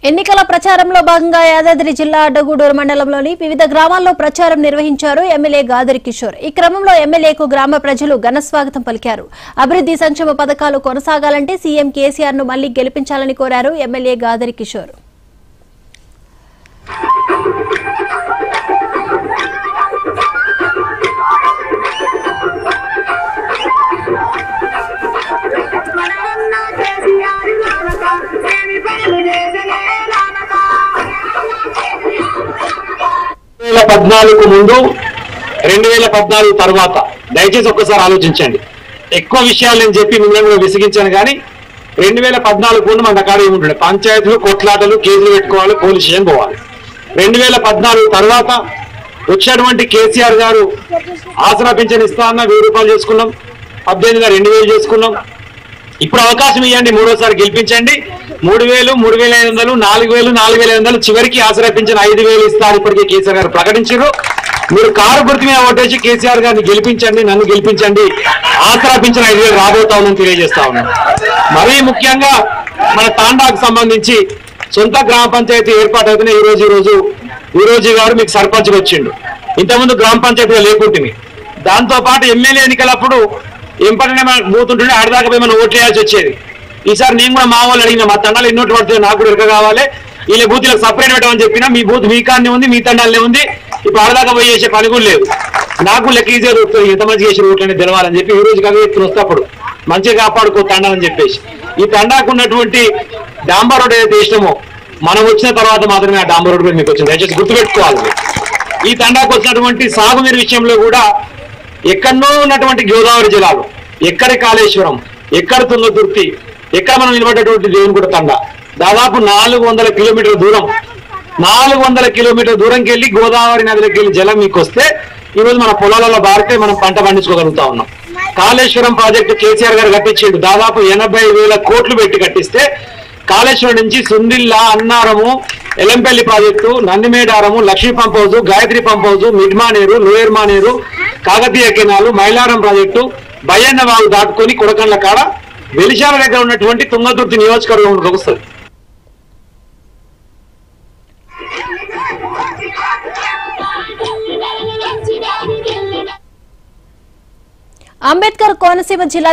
ఎన్నికల ప్రచారంలో భాగంగా యాదాద్రి జిల్లా అడ్డగూడూరు మండలంలోని వివిధ గ్రామాల్లో ప్రచారం నిర్వహించారు ఎమ్మెల్యే గాదరి కిషోర్ ఈ క్రమంలో ఎమ్మెల్యేకు గ్రామ ప్రజలు ఘన స్వాగతం పలికారు అభివృద్ధి సంక్షేమ పథకాలు కొనసాగాలంటే సీఎం కేసీఆర్ ను మళ్లీ గెలిపించాలని కోరారు ఎమ్మెల్యే గాదరి కిషోర్ మనమన్న కేసీఆర్ రానక, ఏమి పనులు చేసలే రానక. వేల పద్నాలుగు ముందు రెండు వేల పద్నాలుగు తర్వాత దయచేసి ఒక్కసారి ఆలోచించండి ఎక్కువ విషయాలు నేను చెప్పి మిమ్మల్ని కూడా విసిగించాను కానీ రెండు వేల పద్నాలుగు ముందు మన కాడ ఏముంటుండే పంచాయతీలు కొట్లాటలు కేసులు పెట్టుకోవాలి పోలీస్ స్టేషన్ పోవాలి రెండు వేల పద్నాలుగు తర్వాత వచ్చినటువంటి కేసీఆర్ గారు ఆసరా పింఛన్ ఇస్తా అన్న వెయ్యి రూపాయలు చేసుకున్నాం పద్దెనిమిదిగా రెండు వేలు చేసుకున్నాం ఇప్పుడు అవకాశం ఇవ్వండి మూడోసారి గెలిపించండి మూడు వేలు మూడు వేల ఐదు వందలు నాలుగు వేలు నాలుగు వేల ఐదు వందలు చివరికి ఆశ్రయించిన ఐదు వేలు ఇస్తారు ఇప్పటికే కేసీఆర్ గారు ప్రకటించారు మీరు కారు గుర్తు మీద ఓటేసి కేసీఆర్ గారిని గెలిపించండి నన్ను గెలిపించండి ఆశ్రయించిన ఐదు వేలు రాబోతా ఉందని తెలియజేస్తా ఉన్నాను మరీ ముఖ్యంగా మన తాండాకు సంబంధించి సొంత గ్రామ పంచాయతీ ఏర్పాటు అవుతున్న ఈ రోజు ఈ రోజు ఈ రోజు గారు మీకు సర్పంచ్గా వచ్చిండు ఇంతకుముందు గ్రామ పంచాయతీగా లేకుంటుంది దాంతో పాటు ఎమ్మెల్యే ఎన్నికలప్పుడు ఏం పని పోతుంటుండే ఆడదాకా పోయి మనం ఓట్లు వేయాల్సి వచ్చేది ఈసారి నేను కూడా మా వాళ్ళు అడిగిన మా తండాలు ఎన్నోటి పడుతుంది నాకు కూడా ఎరక కావాలి వీళ్ళ బూత్లకు సపరేట్ పెట్టమని చెప్పినా మీ బూత్ మీ కాన్నే ఉంది మీ తండాలనే ఉంది ఇప్పుడు ఆడదాకా పోయి చేసే పని కూడా లేదు నాకు లెక్క ఈజీగా దొరుకుతుంది ఎంత మంచి చేసి ఓట్లని తెలవాలని చెప్పి ఈ రోజు కవి ఎత్తున వస్తప్పుడు మంచిగా కాపాడుకో తండాలని చెప్పేసి ఈ తండాకు ఉన్నటువంటి డాంబర్ రోడ్ ఏదైతే ఇష్టమో మనం వచ్చిన తర్వాత మాత్రమే ఆ డాంబర్ రోడ్ కూడా మీకు వచ్చింది దయచేసి గుర్తుపెట్టుకోవాలి మీరు. ఈ తండాకు వచ్చినటువంటి సాగునీరు విషయంలో కూడా ఎక్కడో ఉన్నటువంటి గోదావరి జిల్లాలు ఎక్కడ కాళేశ్వరం ఎక్కడ తుంగతుర్తి ఎక్కడ మనం నిలబడేటువంటి దేవునిగుడ తండ దాదాపు నాలుగు వందల కిలోమీటర్ల దూరం నాలుగు వందల కిలోమీటర్ల దూరంకి వెళ్ళి గోదావరి నదిలోకి వెళ్ళి జలం మీకు వస్తే ఈ రోజు మన పొలాలలో బారితే మనం పంట పండించుకోగలుగుతా ఉన్నాం కాళేశ్వరం ప్రాజెక్టు కేసీఆర్ గారు కట్టించిండు దాదాపు ఎనభై వేల కోట్లు పెట్టి కట్టిస్తే కాళేశ్వరం నుంచి Sundilla Annaram Yellampalli project Nandimedaram Lakshmi pump house Gayatri pump house Mid Manair lower Manair Kakatiya canal Mylaram project Bayyanna వాగు దాటుకొని కొడకండ్ల కాడ వెలిశాల దగ్గర ఉన్నటువంటి తుంగతుర్తి నియోజకవర్గంలోకి వస్తుంది అంబేద్కర్ కోనసీమ జిల్లా